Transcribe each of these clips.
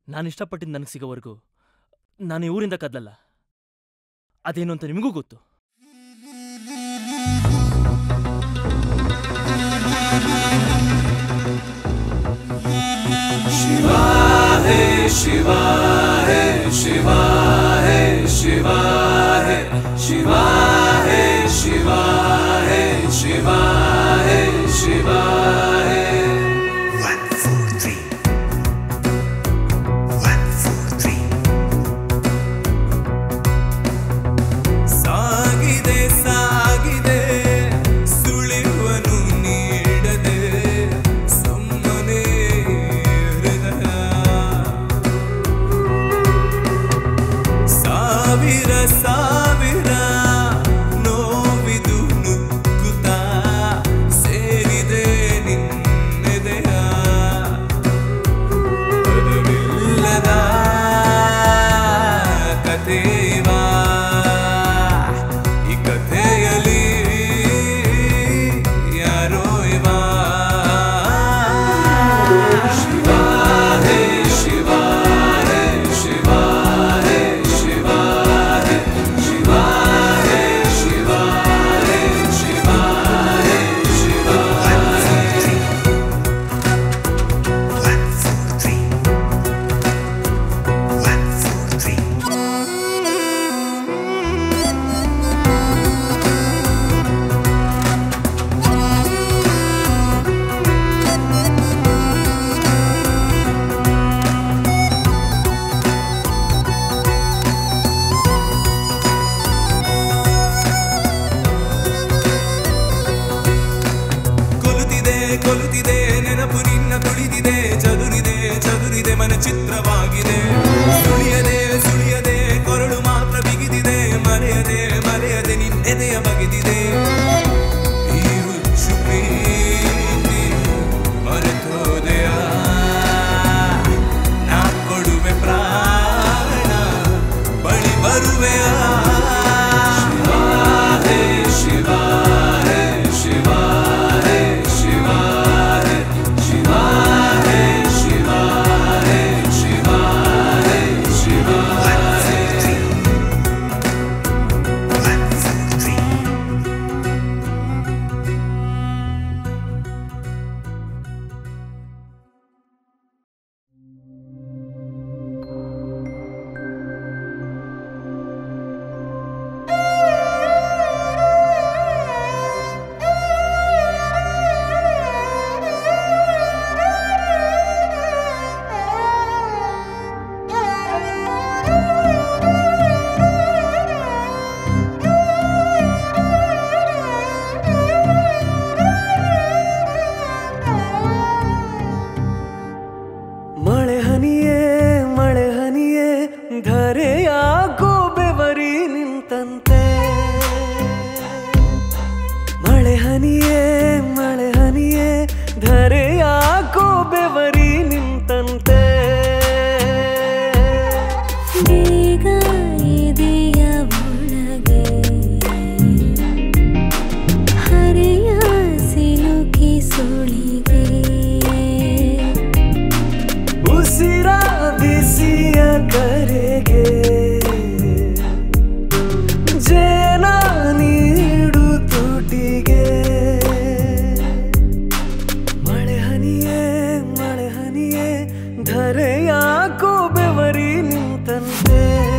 ನಾನು ಇಷ್ಟಪಟ್ಟಿದ್ದು ನನಗೆ ಸಿಗೋವರೆಗೂ ನಾನು ಈ ಊರಿಂದ ಕದಲಲ್ಲ ಅದೇನು ಅಂತ ನಿಮಗೂ ಗೊತ್ತು One, four, three. One, four, three. ಸಾಗಿದೆ ಸಾಗಿದೆ ಸುಳಿವನು ನೀಡದೆ ಸುಮ್ಮನೆ ಹೃದಯ ಸಾವಿರ ಸಾವಿರ ನೋವಿದು ನುಗ್ಗುತ್ತ ಸೇರಿದೆ ನಿನ್ನೆದೆಯ ಪದವಿಲ್ಲದ ಕಥೆವಾ ಈ ಕಥೆಯಲ್ಲಿ ಯಾರೋ ಇವ ಶಿವ ಹೇ ಶಿವ ಹೇ ಶಿವ ಹೇ ಶಿವ ಹೇ ಶಿವ ಹೇ ಶಿವ ಹೇ ಶಿವ ಹೇ Shiva One, four, three. One, four, three. ಕೊಲುತಿದೆ ಕೊಲುತಿದೆ ನೆನಪು ನಿನ್ನ ತುಳಿದಿದೆ ಚದುರಿದೆ ಚದುರಿದೆ ಮನ ಚಿತ್ರವಾಗಿದೆ ಸುಳಿಯದೆ ಸುಳಿಯದೆ ಕೊರಳು ಮಾತ್ರ ಬಿಗಿದಿದೆ ಮರೆಯದೆ ಮರೆಯದೆ ನಿನ್ನೆದೆಯ ಬಗೆದಿದೆ ಈ ಹುಚ್ಚು ಪ್ರೀತಿ ಮರೆತೋದೆಯ ನಾ ಕೊಡುವೆ ಪ್ರಾಣ ಬಳಿ ಬರುವೆಯ ಶಿವ ಹೇ ಶಿವ ಹೇ ಶಿವ ಹೇ ಶಿವ ಹೇ ಶಿವ ಹೇ ಶಿವ ಹೇ ಶಿವ ಹೇ ಶಿವ One, four, three. ಮಳೆ ಹನಿಯೇ ಮಳೆ ಹನಿಯೇ ಧರೆಯಾಗೋ ಬೆವರಿ ನಿಂತಂತೆ ಮಳೆ ಹನಿಯೇ ಮಳೆ ಹನಿಯೇ ಧರೆಯಾಗೋ ಬೆವರಿ ನಿಂತಂತೆ ಬೇಗ ಎದೆಯ ಒಳಗೆ ಹರೆಯ ಸಿಲುಕಿ ಸುಳಿಗೆ ಉಸಿರ ಬಿಸಿಯ ಕರೆಗೆ ಜೇನ ನೀಡು ತುಟಿಗೆ ಮಳೆ ಹನಿಯೇ ಮಳೆ ಹನಿಯೇ ಧರೆಯಾಕೋ ಬೆವರಿ ನಿಂತಂತೆ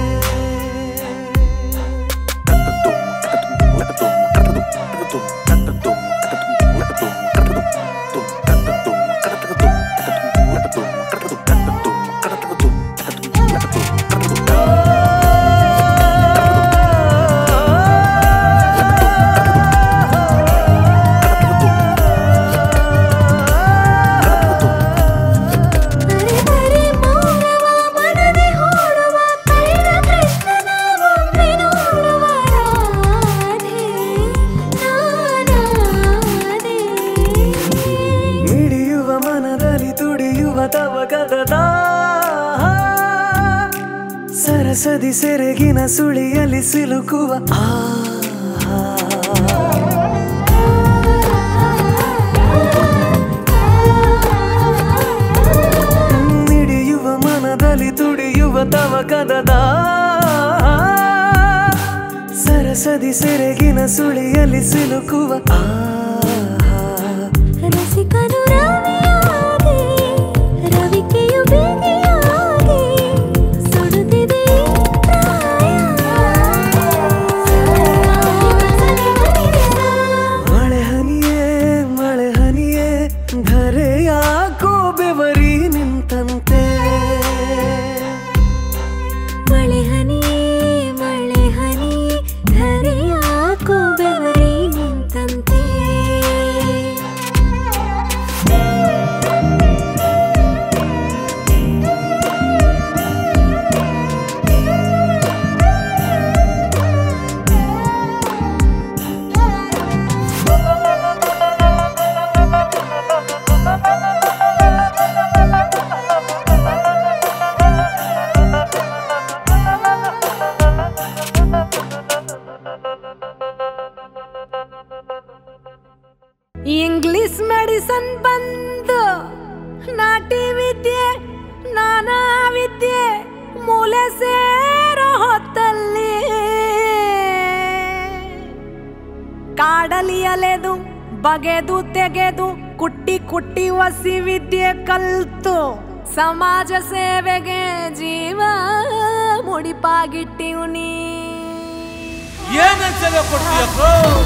ಅರೆ ಬರೆ ಮೌನವ ಮನದೆ ಹೋಡುವ ಕಳ್ಳ ಕೃಷ್ಣನ ಒಮ್ಮೆ ನೋಡುವ ರಾಧೆ ನಾನಾದೆ ಮಿಡಿಯುವ ಮನದಲ್ಲಿ ತುಡಿಯುವ ತವಕದ ಸರಸದಿ ಸೆರಗಿನ ಸುಳಿಯಲ್ಲಿ ಸಿಲುಕುವ ಆ ಮಿಡಿಯುವ ಮನದಲ್ಲಿ ತುಡಿಯುವ ತವಕದ ಸರಸದಿ ಸೆರಗಿನ ಸುಳಿಯಲ್ಲಿ ಸಿಲುಕುವ ಆ ರಸಿಕನು ರವಿಯಾಗಿ ರವಿಕೆಯು ಬೇಗೆಯಾಗಿ ಸುಡುತ್ತಿದೆ ಮಳೆ ಹನಿಯೇ ಮಳೆ ಹನಿಯೇ ಧರೆ ಯಾಕೋ ಬೆವರಿ ನಿಂತಂತೆ ಮಳೆ ಹನಿ ಮಳೆ ಹನಿ ಧರೆಯಾಕೋ ಬೆವರಿ ನಿಂತಂತೆ ಇಂಗ್ಲಿಷ್ ಮೆಡಿಸನ್ ಬಂದು ನಾಟಿ ವಿದ್ಯೆ ನಾನಾ ವಿದ್ಯೆ ಮೂಲೆ ಸೇರೋ ಹೊತ್ತಲ್ಲಿ ಕಾಡಲಿ ಅಲೆದು ಬಗೆದು ತೆಗೆದು ಕುಟ್ಟಿ ಕುಟ್ಟಿ ವಸಿ ವಿದ್ಯೆ ಕಲ್ತು ಸಮಾಜ ಸೇವೆಗೆ ಜೀವ ಮುಡಿಪಾಗಿಟ್ಟಿವ್ನಿ ಏನ ಜಗ ಕೊಡ್ತೀಯಪ್ಪ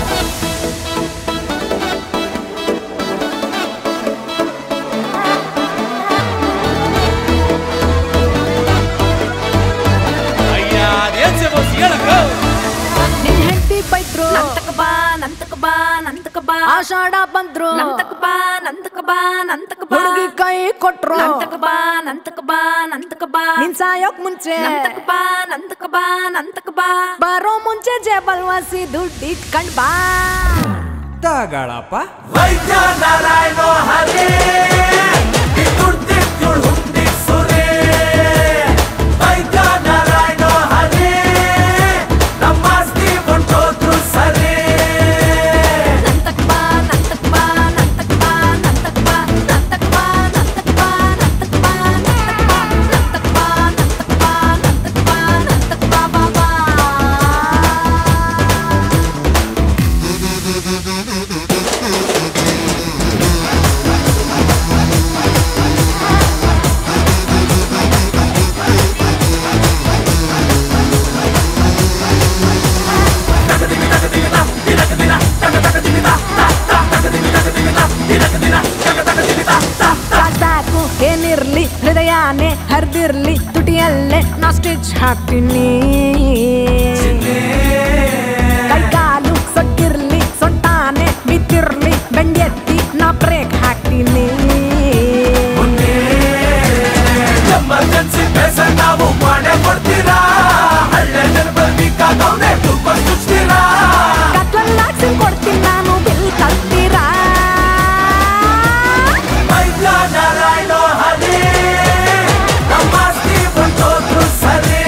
ಅಯ್ಯ ಅದೇನ್ ಸೇವೆ ಹೇಳಕ್ಕ ನಿನ್ ಹೆಂಡತಿ ಬೈದ್ರು ನಂತಕ ಬಾ ನಂತಕ ಬಾ ನಂತಕ ಬಾ ಆಷಾಢ ಬಂದ್ರು ನಂತಕ ಬಾ ನಂತಕ ಬಾ ನಂತಕ ಬಾ ಹುಡುಗಿ ಕೈ ಕೊಟ್ರು ನಂತಕ ಬಾ ನಂತಕ ಬಾ ನಂತಕ ಬಾ ನಿನ್ ಸಾಯೋಕ್ ಮುಂಚೆ ನಂತಕ ಬಾ ನಂತಕ ಬಾ ನಂತಕ ಬಾ ಬರೋ ಮುಂಚೆ ಜೇಬಲ್ ವಾಸಿ ದುಡ್ಡು ಇಟ್ಕೊಂಡ್ ಬಾ ತಗಳಪ್ಪ ವೈದ್ಯ ನಾರಾಯಣ ಹರೇ ದುಡ್ದಿದ್ದುಳ್ ಹುಟ್ಟಿ ಸುರೇ ವೈದ್ಯ ನಾರಾಯಣ ಹರೇ ನಮ್ಮ ಆಸ್ತಿ ಹೊಂಟೋದ್ರು ಸರೇ ನಂತಕ ಬಾ ನಂತಕ ಬಾ ನಂತಕ ಬಾ ನಂತಕ ಬಾ ನಂತಕ ಬಾ ನಂತಕ ಬಾ ನಂತಕ ಬಾ ನಂತಕ ಬಾ ನಂತಕ ಬಾ ನಂತಕ ಬಾ ನಂತಕ ಬಾ ಬಾ ಬಾ ಸಾಕು ಏನಿರ್ಲಿ ಹೃದಯನೇ ಹರಿದಿರ್ಲಿ ತುಟಿಯಲ್ಲೇ ನಾ ಸ್ಟಿಚ್ ಹಾಕ್ತೀನಿ ಕೈಕಾಲು ಸೊಟ್ಟಿರ್ಲಿ ಸೊಟ್ಟಾನೆ ಬಿತ್ತಿರ್ಲಿ ಬೆಂಡೆತ್ತಿ ನಾ ಬ್ರೇಕ್ ಹಾಕ್ತೀನಿ ಎಮರ್ಜೆನ್ಸಿ ಪೇಷಂಟ್ ನಾವು ಮಾಡೇ ಕೊಡ್ತೀರಾ ಹಳ್ಳೆ ಜನಬಲ್ ಬೇಕಾದವನೇ ತುಪ್ಪ ಚುಚ್ತೀರಾ ಕತ್ಲಲ್ಲಿ ಹಾಕ್ಸಿ ಕೊಡ್ತೀನಿ ನಾನು ಬಿಲ್ ಕಲ್ತೀರಾ ವೈದ್ಯ ನಾರಾಯಣ ಹರೇ ನಮ್ಮ ಆಸ್ತಿ ಹೊಂಟೋದ್ರು ಸರೇ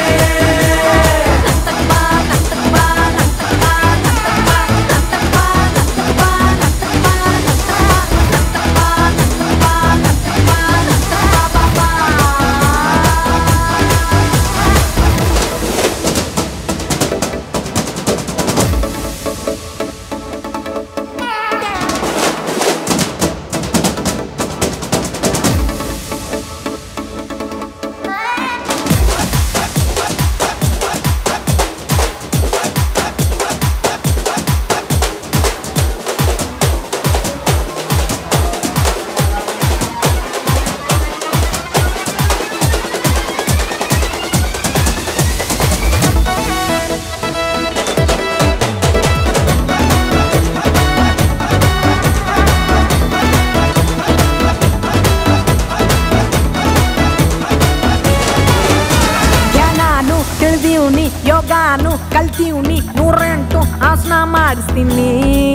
ಧ್ಯಾನಾನು ತಿಳಿದೀವ್ನಿ ಯೋಗಾನು ಕಲ್ತೀವ್ನಿ ನೂರೆಂಟು ಆಸನ ಮಾಡಿಸ್ತೀನಿ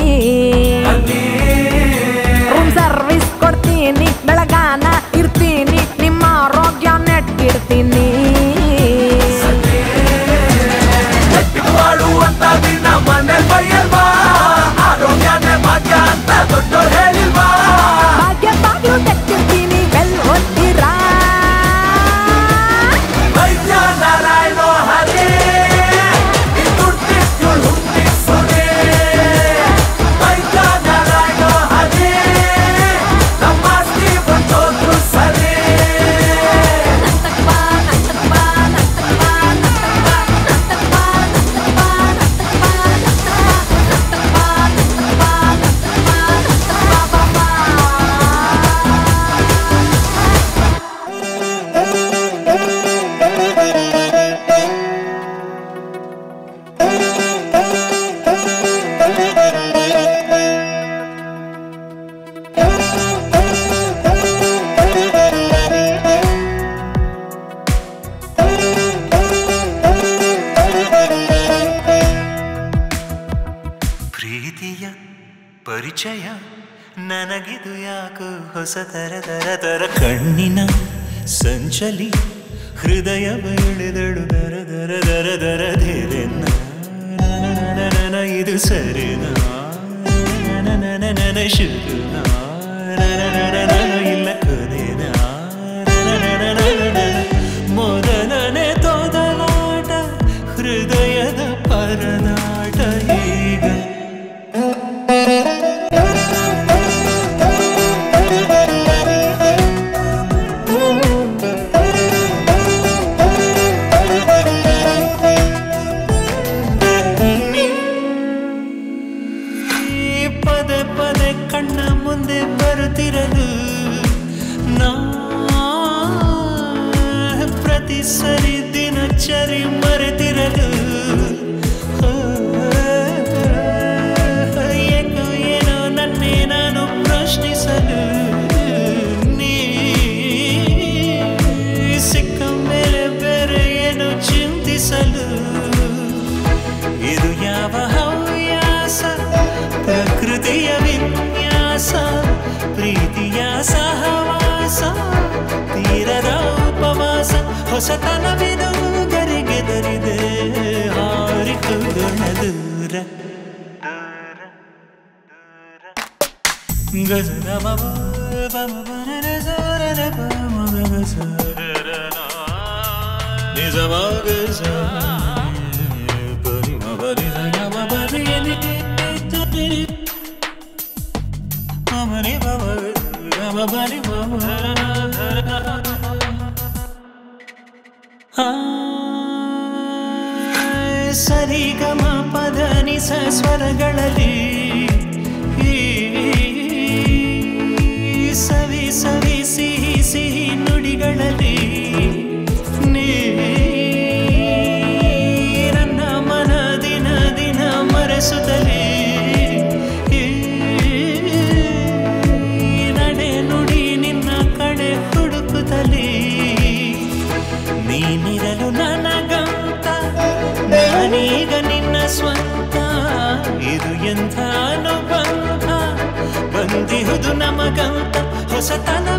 ರೂಮ್ ಸರ್ವಿಸ್ ಕೊಡ್ತೀನಿ ಬೆಳಗಾನ ಇರ್ತೀನಿ ನಿಮ್ಮ ಆರೋಗ್ಯ ನೆಟ್ಟಿರ್ತೀನಿ ಬಾಳುವಂತ ದಿನ ಮನೆ ಬೈಯಲ್ವಾ ಆರೋಗ್ಯನೇ ಭಾಗ್ಯ ಅಂತ ದೊಡ್ಡೋರು ಹೇಳಿಲ್ವಾ ಭಾಗ್ಯ ಬಾಗ್ಲು ತೆಗ್ದಿರ್ತೀನಿ ಬೆಲ್ ಹೊತ್ತೀರಾ ವೈದ್ಯ ನನಗಿದು ಯಾಕೋ ಹೊಸ ತರ ತರ ತರ ಕಣ್ಣಿನ ಸಂಚಲಿ ಹೃದಯ ಬೆಳೆದಳು ದರ ದರ ದರ ದರ ಧೀರೆ ನನ ಇದು ಸರಿನಾ ನನ ನನ ನನ ಶುರುನಾ ನನ ನನ ನನ ಇಲ್ಲ ಕೊನೆನಾ ನನ ನನ ನನ ನನ ಮೊದಲನೇ ತೊದಲಾಟ ಹೃದಯದ ಪರದಾಟ ಈಗ ಈ ಪದೇ ಪದೇ ಕಣ್ಣ ಮುಂದೆ ಬರುತ್ತಿರಲು ನಾ ಪ್ರತಿ ಸರಿ ದಿನಚರಿ ಮರೆತಿರಲು ಆ, ಏಕೋ ಏನೋ ನನ್ನೇ ನಾನು ಪ್ರಶ್ನಿಸಲು ನೀ ಸಿಕ್ಕ ಮೇಲೆ ಬೇರೆ ಏನು ಚಿಂತಿಸಲು ಇದು ಯಾವ ಹವ್ಯಾಸ ಪ್ರಕೃತಿಯ ವಿನ್ಯಾಸ ಪ್ರೀತಿಯ ಸಹವಾಸ ತೀರದ ಉಪವಾಸ ಹೊಸತನವಿದು ಗರಿಗೆದರಿದೆ ಹಾರಿಕೊಳ್ಳ ದೂರ ಗಜನ ಮಮ ಬಮ ಬನರ ಸರರ ಬಮ ಗಮ ಸರರ ನಿಜ ಮಗ ಸ ಪರಿ ಮ ಪರಿ ಸ ಗ ಮ ಪರಿ ನಿ ತಿ ತಿ ಮಮ ನಿ ಬಮ ಗ ಮ ಪರಿ ಮಮ ಆ ಸರಿ ಗಮ ಪದ ನಿ ಸ ಸ್ವರಗಳಲ್ಲಿ ಈ ಸವಿ ಸವಿ ಸಿಹಿ ಸಿಹಿ ನುಡಿಗಳಲ್ಲಿ ನೀ ನನ್ನ ಮನ ದಿನ ದಿನ ಮರೆಸುತ್ತಲೇ ಈ ನಡೆ ನುಡಿ ನಿನ್ನ ಕಡೆ ಹುಡುಕುತ್ತಲೇ ನೀನಿರಲು ನನಗಂತ ನಾನೀಗ ನಿನ್ನ ಸ್ವಂತ ಇದು ಎಂಥ ಅನುಬಂಧ ಬಂದಿಹುದು ನಮಗಂತ ಹೊಸತನ